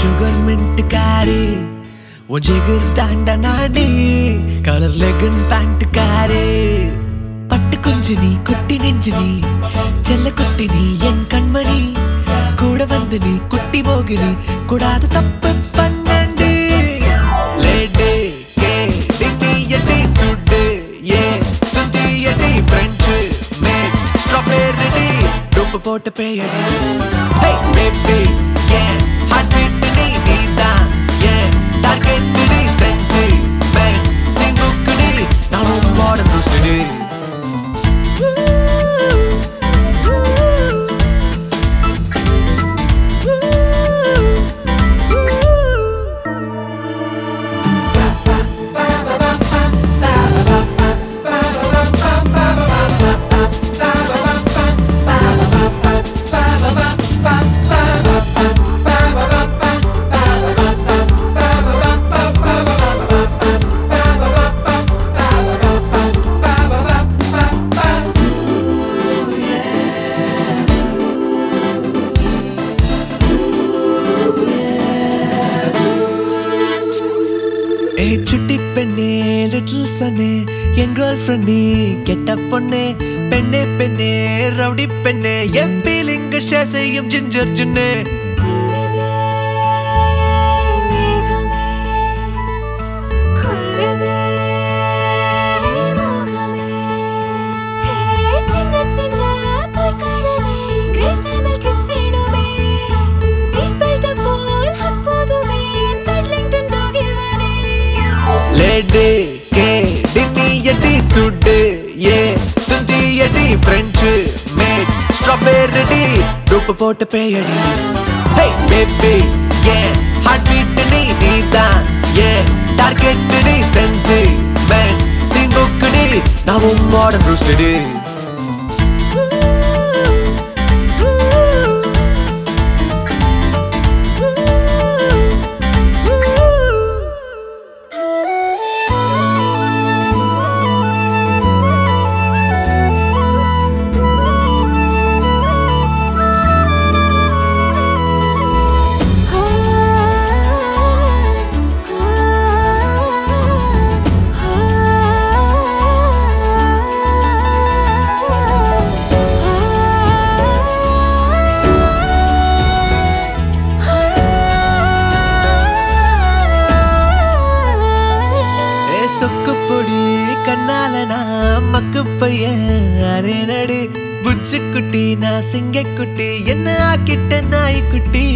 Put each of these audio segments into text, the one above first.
Sugar mint காரி உன் ஜிகர் தாண்ட நாடி கலர் லெகன் பேண்ட் காரி பட்டு குஞ்சு நீ குட்டி நெஞ்சு நீ செல்ல குட்டி நீ என் கண்மணி கூட வந்து நீ குட்டி மோகினி கூடாத தப்பு பன்னெண்டு லேடி கே டிங்கியடி சுடு ஏ துந்தியடி ஃப்ரெஞ்சு மே ஸ்ட்ராபெர்ரி டூப்பு போட்டு பேயடி ஹே பேபி ஏ ஹார்ட் பீட் நீ நீதான் ஏ டார்கெட் நீ செஞ்சு மே சிங்குக்கு நீ நான் உம்மோட ருஷ்டி ஏய் சுட்டி பெண்ணே லிட்டில் சனே என் கேர்ள் ஃப்ரெண்ட் நீ கெட்ட பொண்ணே பெண்ணே பெண்ணே ரவுடி பெண்ணே என் ஃபீலிங்க ஷேர் செய்யும் ஜிஞ்சர் ஜுன்னே லேடி கே டிங்கியடி சுடு ஏ துந்தியடி ஃப்ரெஞ்சு மேட் ஸ்ட்ராபெர்ரி டூப்பு போட்டு பேயடி ஹே பேபி ஏ ஹார்ட் பீட் நீ நீதான் ஏ டார்கெட் நீ செஞ்சு மேன் சிங்குக்கு நீ நான் உம்மோட ப்ரூஸ்டி ஏ சொக்கு பொடி கண்ணால நான் மக்கு பையன் அரே நடு புச்சு குட்டி நான் சிங்க குட்டி என்ன ஆக்கிட்ட நாய்க்குட்டி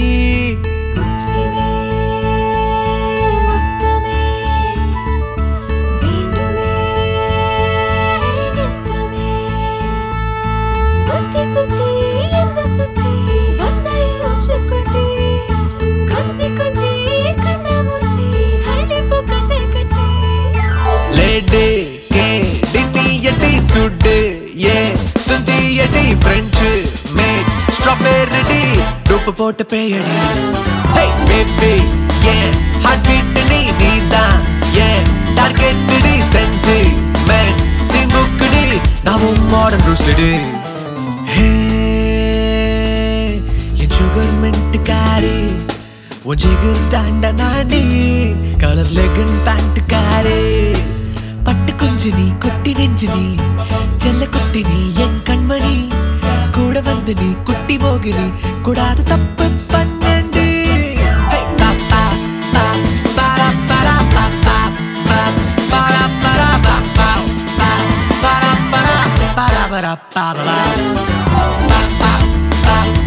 சுத்தி சுத்தி என்ன சுத்தி வந்தாய் மூச்சுக்குட்டி கொஞ்சி கொஞ்சி கண்ணா மூச்சி தள்ளி போ கண்ணை கட்டி லேடி கே டிங்கியடி சுடு ஏ துந்தியடி ஃப்ரெஞ்சு மேட் ஸ்ட்ராபெர்ரி டூப்பு போட்டு பேயடி ஹே பேபி ஏ ஹார்ட் பீட் நீ நீதான் ஏ டார்கெட் நீ செஞ்சு மேன் சிங்குக்கு நீ நான் உம்மோட ருஷ்டி ஹே என் சுகர் மின்ட் காரி உன் ஜிகர் தாண்ட நாடி கலர் லெகன் பேண்ட் காரி பட்டு குஞ்சு நீ குட்டி நெஞ்சு நீ செல்ல குட்டி நீ என் கண்மணி கூட வந்து நீ குட்டி மோகினி கூடாத தப்பு பன்னெண்டு ஹே, பா, பா, பா, பாரா, பாரா, பா, பா, பா, பாரா, பாரா, பா, பா, பா, பாரா, பாரா, பாரா, பாரா, பா, பா. Ba, ba, ba,